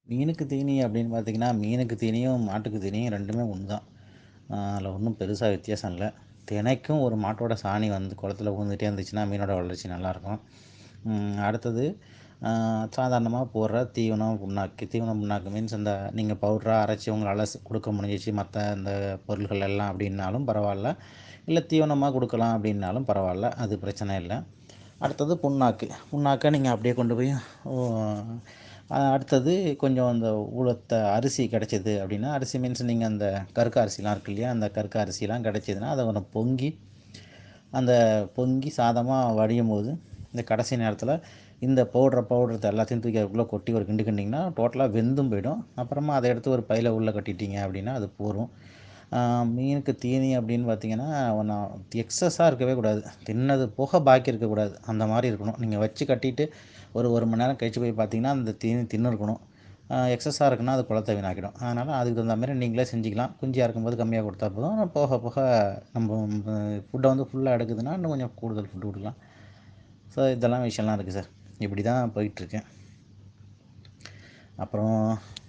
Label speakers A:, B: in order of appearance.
A: மீனுக்கு தீனி அப்படின்னு பார்த்தீங்கன்னா, மீனுக்கு தீனியும், மாட்டுக்கு தீனியும் 2மே ஒண்ணு தான். அ அதில ஒண்ணும் பெருசா வித்தியாசம் இல்ல. தினைக்கும் ஒரு மாட்டோட சாணி வந்து குளத்துல விழுந்துட்டே இருந்துச்சுன்னா, மீனோட வளர்ச்சி நல்லாயிருக்கும். ம் அடுத்தது அ சாதாரணமா போடுற தீவனம், புண்ணாக்கு. தீவனம், புண்ணாக்கு மீன்ஸ் இந்த நீங்க பவுடரா அரைச்சு உங்களால ஸ் குடுக்க முடிஞ்சிச்சு, மத்த இந்த பொருள்கள் எல்லாம் அப்படின்னாலும் பரவால்ல. இல்ல தீவனமா குடுக்கலாம் அப்படின்னாலும் பரவால்ல. அது பிரச்சனை இல்ல. அடுத்தது புண்ணாக்கு. புண்ணாக்க நீங்க அப்படியே கொண்டு போய் ஓ அ அடுத்தது கொஞ்சம் அந்த உளுத்த அரிசி கிடைச்சது அப்படின்னா, அரிசி மீன்ஸ் நீங்க அந்த கருக்க அரிசிலாம் இருக்கு இல்லையா? அந்த கருக்க அரிசிலாம் கிடைச்சதுன்னா, அத கொஞ்சம் பொங்கி அந்த பொங்கி சாதமா வடியும்போது, இந்த கடைசி நேரத்தில இந்த பவுடர பவுடரத்த எல்லாத்தையும் தூக்கி அதுக்குள்ள கொட்டி ஒரு கிண்டு கிண்டிங்கன்னா, டோட்டலா வெந்தும் போயிடும். அப்புறமா அத எடுத்து ஒரு பையில உள்ள கட்டிட்டீங்க அப்படின்னா, அது போரும். அ மீனுக்கு தீனி அப்படின்னு பார்த்தீங்கன்னா, நான் எக்ஸஸா இருக்கவே கூடாது. தின்னது போக பாக்கி இருக்கக்கூடாது. அந்த மாரி இருக்கணும். நீங்க வச்சு கட்டிட்டு ஒரு 1 மணி நேரம் கழிச்சு போய் பார்த்தீங்கன்னா, அந்த தீனி தின்னுருக்கணும். அ எக்ஸஸா இருக்குன்னா, அது குளத்த வீணாக்கிடும். அதனால அதுக்கு தகுந்த மாரி நீங்களே செஞ்சுக்கலாம். குஞ்சியா இருக்கும்போது கம்மியா குடுத்தா போதும். போக போக நம்ம ஃபுட்ட வந்து ஃபுல்லா எடுக்குதுன்னா, இன்னும் கொஞ்சம் கூடுதல் ஃபுட் குடுக்கலாம். ஸோ இதெல்லாம் விஷயம்லாம் இருக்கு சார். இப்படி தான் போயிட்டுருக்கு. அப்புறம்